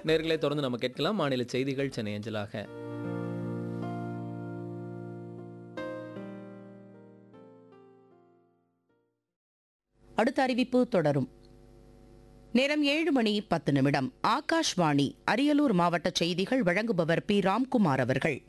நேர்களை தொடர்ந்து நம்ம கேட்கலாம் மாநில செய்திகள் சென்னை அஞ்சலாக அடுத்த அறிவிப்பு தொடரும் நேரம் ஏழு மணி பத்து நிமிடம் ஆகாஷ்வாணி அரியலூர் மாவட்ட செய்திகள் வழங்குபவர் பி ராம்குமார் அவர்கள்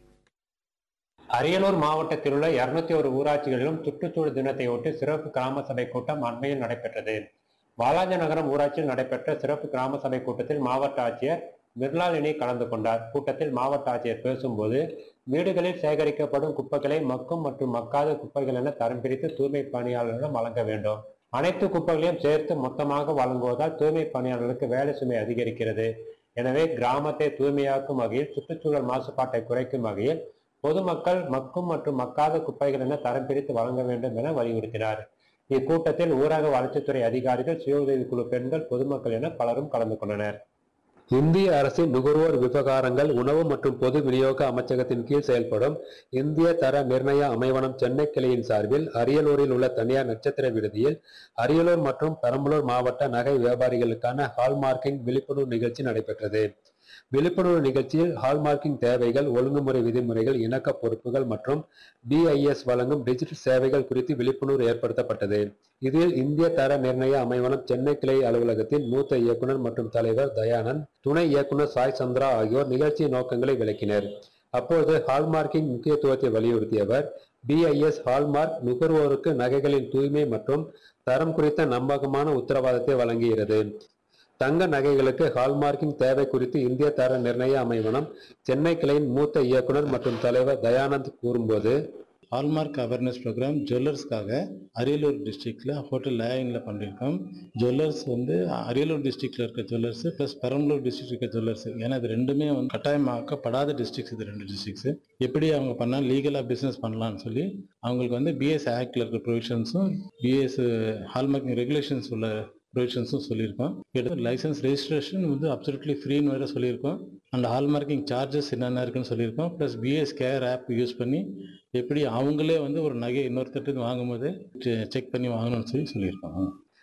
அரியலூர் மாவட்டத்தில் உள்ள இருநூத்தி ஒரு ஊராட்சிகளிலும் சுற்றுச்சூழல் தினத்தையொட்டி சிறப்பு கிராம சபை கூட்டம் அண்மையில் நடைபெற்றது வாலாஜ நகரம் ஊராட்சியில் நடைபெற்ற சிறப்பு கிராம சபை கூட்டத்தில் மாவட்ட ஆட்சியர் மிர்லாலினி கலந்து கொண்டார் கூட்டத்தில் மாவட்ட ஆட்சியர் பேசும்போது வீடுகளில் சேகரிக்கப்படும் குப்பைகளை மக்கும் மற்றும் மக்காத குப்பைகள் என தரம் பிரித்து தூய்மை பணியாளர்களிடம் வழங்க வேண்டும் அனைத்து குப்பைகளையும் சேர்த்து மொத்தமாக வழங்குவதால் தூய்மை பணியாளர்களுக்கு வேலை சுமை அதிகரிக்கிறது எனவே கிராமத்தை தூய்மையாக்கும் வகையில் சுற்றுச்சூழல் மாசுபாட்டை குறைக்கும் வகையில் பொதுமக்கள் மக்கும் மற்றும் மக்காத குப்பைகள் என தரம் பிரித்து வழங்க வேண்டும் என வலியுறுத்தினார் இக்கூட்டத்தில் ஊரக வளர்ச்சித்துறை அதிகாரிகள் சுய உதவிக்குழு பெண்கள் பொதுமக்கள் என பலரும் கலந்து கொண்டனர் இந்திய அரசின் நுகர்வோர் விவகாரங்கள் உணவு மற்றும் பொது விநியோக அமைச்சகத்தின் கீழ் செயல்படும் இந்திய தர நிர்ணய அமைவனம் சென்னை கிளையின் சார்பில் அரியலூரில் உள்ள தனியார் நட்சத்திர விடுதியில் அரியலூர் மற்றும் பெரம்பலூர் மாவட்ட நகை வியாபாரிகளுக்கான ஹால்மார்க்கிங் விழிப்புணர்வு நிகழ்ச்சி நடைபெற்றது விழிப்புணர்வு நிகழ்ச்சியில் ஹால்மார்க்கிங் தேவைகள் ஒழுங்குமுறை விதிமுறைகள் இணக்க பொறுப்புகள் மற்றும் பிஐஎஸ் வழங்கும் டிஜிட்டல் சேவைகள் குறித்து விழிப்புணர்வு ஏற்படுத்தப்பட்டது இதில் இந்திய தர நிர்ணய அமைவனம் சென்னை கிளை அலுவலகத்தின் மூத்த இயக்குனர் மற்றும் தலைவர் தயானந்த் துணை இயக்குனர் சாய் சந்திரா ஆகியோர் நிகழ்ச்சியின் நோக்கங்களை விளக்கினர் அப்போது ஹால்மார்க்கிங் முக்கியத்துவத்தை வலியுறுத்தியவர் பிஐஎஸ் ஹால்மார்க் நுகர்வோருக்கு நகைகளின் தூய்மை மற்றும் தரம் குறித்த நம்பகமான உத்தரவாதத்தை வழங்குகிறது தங்க நகைகளுக்கு ஹால்மார்க்கிங் தேவை குறித்து இந்திய தர நிர்ணய அமைவனம் சென்னை கிளையின் மூத்த இயக்குனர் மற்றும் தலைவர் தயானந்த் கூறும்போது ஹால்மார்க் அவேர்னஸ் ப்ரோக்ராம் ஜுவல்லர்ஸ்க்காக அரியலூர் டிஸ்ட்ரிக்டில் ஹோட்டல் லேயிங்கில் பண்ணியிருக்கோம் ஜுவல்லர்ஸ் வந்து அரியலூர் டிஸ்ட்ரிக்டில் இருக்க ஜுவல்லர்ஸ் ப்ளஸ் பெரம்பலூர் டிஸ்ட்ரிக்ட் இருக்க ஜுவல்லர்ஸ் ஏன்னா இது ரெண்டுமே வந்து கட்டாயமாக்கப்படாத டிஸ்ட்ரிக்ஸ் இது ரெண்டு டிஸ்ட்ரிக்ஸ் எப்படி அவங்க பண்ணால் லீகலாக பிஸ்னஸ் பண்ணலாம்னு சொல்லி அவங்களுக்கு வந்து பிஎஸ் ஆக்டில் இருக்க ப்ரொவிஷன்ஸும் பிஎஸ் ஹால்மார்க்கிங் ரெகுலேஷன்ஸ் உள்ள ப்ரொவிஷன்ஸும் சொல்லியிருக்கோம் எடுத்து லைசன்ஸ் ரெஜிஸ்ட்ரேஷன் வந்து அப்சல்யூட்லி ஃப்ரீன்னு வேறு சொல்லியிருக்கோம் அண்ட் ஹால்மார்க்கிங் சார்ஜஸ் என்னென்ன இருக்குன்னு சொல்லியிருக்கோம் plus B S care app use பண்ணி எப்படி அவங்களே வந்து ஒரு நகை இன்னொருத்தட்டு வாங்கும்போது செக் பண்ணி வாங்கணும்னு சொல்லி சொல்லியிருக்காங்க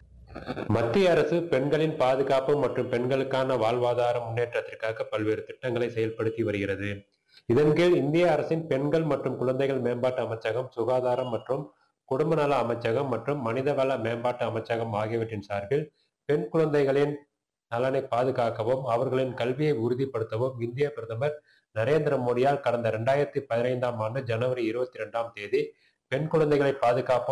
மத்திய அரசு பெண்களின் பாதுகாப்பு மற்றும் பெண்களுக்கான வாழ்வாதார முன்னேற்றத்திற்காக பல்வேறு திட்டங்களை செயல்படுத்தி வருகிறது இதன் கீழ் இந்திய அரசின் பெண்கள் மற்றும் குழந்தைகள் மேம்பாட்டு அமைச்சகம் சுகாதாரம் மற்றும் குடும்ப நல அமைச்சகம் மற்றும் மனிதவள மேம்பாட்டு அமைச்சகம் ஆகியவற்றின் சார்பில் பெண் குழந்தைகளின் நலனை பாதுகாக்கவும் அவர்களின் கல்வியை உறுதிப்படுத்தவும் இந்திய பிரதமர் நரேந்திர மோடியால் கடந்த இரண்டாயிரத்தி பதினைந்தாம் ஆண்டு ஜனவரி இருபத்தி இரண்டாம் தேதி பெண் குழந்தைகளை பாதுகாப்போம்